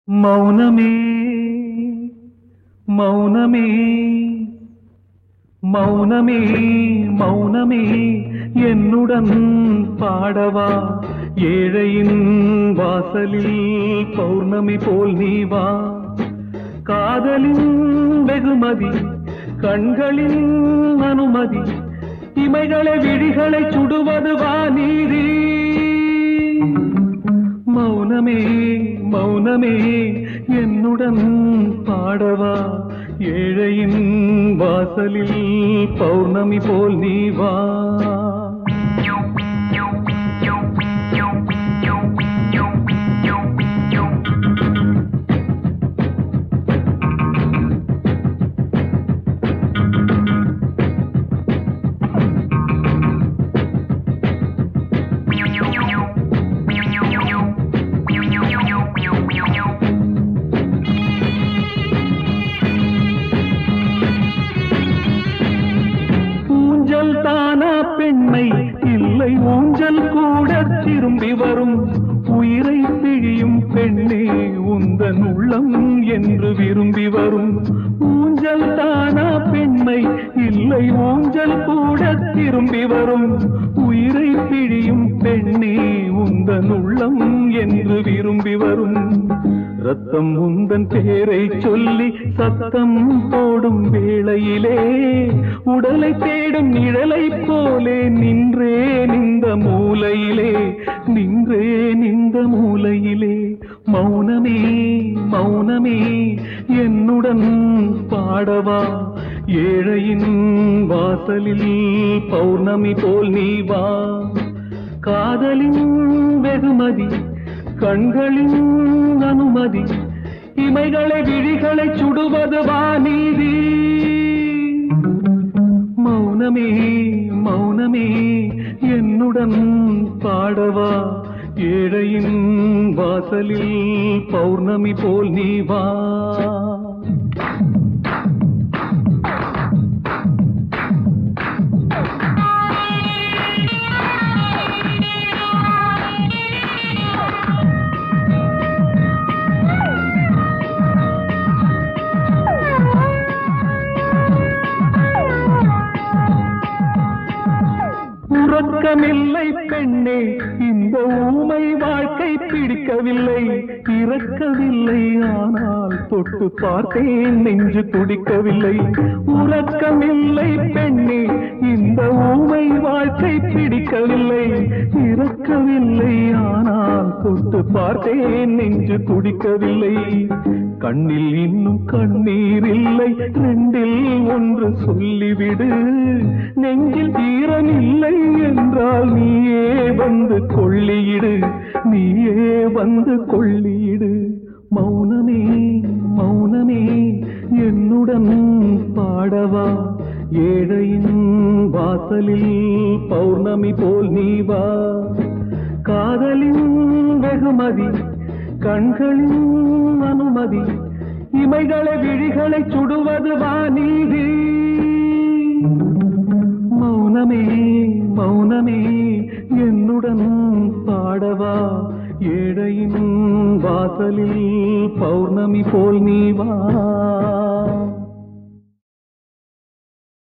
மௌனமே மௌனமே மௌனமே மௌனமே என்னுடன் பாடவா ஏழையின் வாசலில் பௌர்ணமி போல் நீ வா காதலின் வெகுமதி கண்களின் அனுமதி இமைகளை விழிகளை சுடுவது வா நீதி மௌனமே மௌனமே என்னுடன் பாடவா ஏழையின் வாசலில் பௌர்ணமி போல் நீ வா ஊஞ்சல் தானா பெண்மை இல்லை ஊஞ்சல் கூட திரும்பி வரும் உயிரை பிழியும் பெண்ணே உந்தன் உள்ளம் என்று விரும்பி வரும் ஊஞ்சல் தானா பெண்மை இல்லை ஊஞ்சல் கூட திரும்பி வரும் உயிரை பிழியும் பெண்ணே உந்தன் உள்ளம் என்று விரும்பி வரும் ரத்தம் உந்தன் பேரை சொல்லி சத்தம் போடும் வேளையிலே உடலை தேடும் நிழலை போலே நின்றே நின்ற மூலையிலே நின்றே நின்ற மூலையிலே மௌனமே மௌனமே என்னுடன் பாடவா ஏழையின் வாசலில் பௌர்ணமி போல் நீ வா காதலின் வெகுமதி கண்களின் அனுமதி இமைகளை விழிகளை சுடுவது வாநீதி மௌனமே மௌனமே என்னுடன் பாடவா ஏழையின் வாசலில் பௌர்ணமி போல் நீ வா உறக்கமில்லை பெண்ணே இந்த ஊமை வாழ்க்கை பிடிக்கவில்லை இறக்கவில்லை ஆனால் தொட்டு பார்த்தேன் நெஞ்சு துடிக்கவில்லை உறக்கமில்லை பெண்ணே இந்த ஊமை வாழ்க்கை பிடிக்கவில்லை இறக்கவில்லை ஆனால் தொட்டு பார்த்தேன் நெஞ்சு துடிக்கவில்லை கண்ணில் இன்னும் கண்ணீர் இல்லை ரெண்டில் ஒன்று சொல்லிவிடு நெஞ்சில் ஈரம் இல்லை என்றால் நீயே வந்து கொள்ளியிடு நீயே வந்து கொள்ளியிடு மௌனமே மௌனமே என்னுடன் பாடவா ஏழையின் வாசலில் பௌர்ணமி போல் நீ வா காதலின் வெகுமதி கண்களின் அனுமதி இமைகளை விழிகளை சுடுவது வாநீதி மௌனமே மௌனமே என்னுடன் பாடவா ஏழையின் வாசலில் பௌர்ணமி போல் நீ வா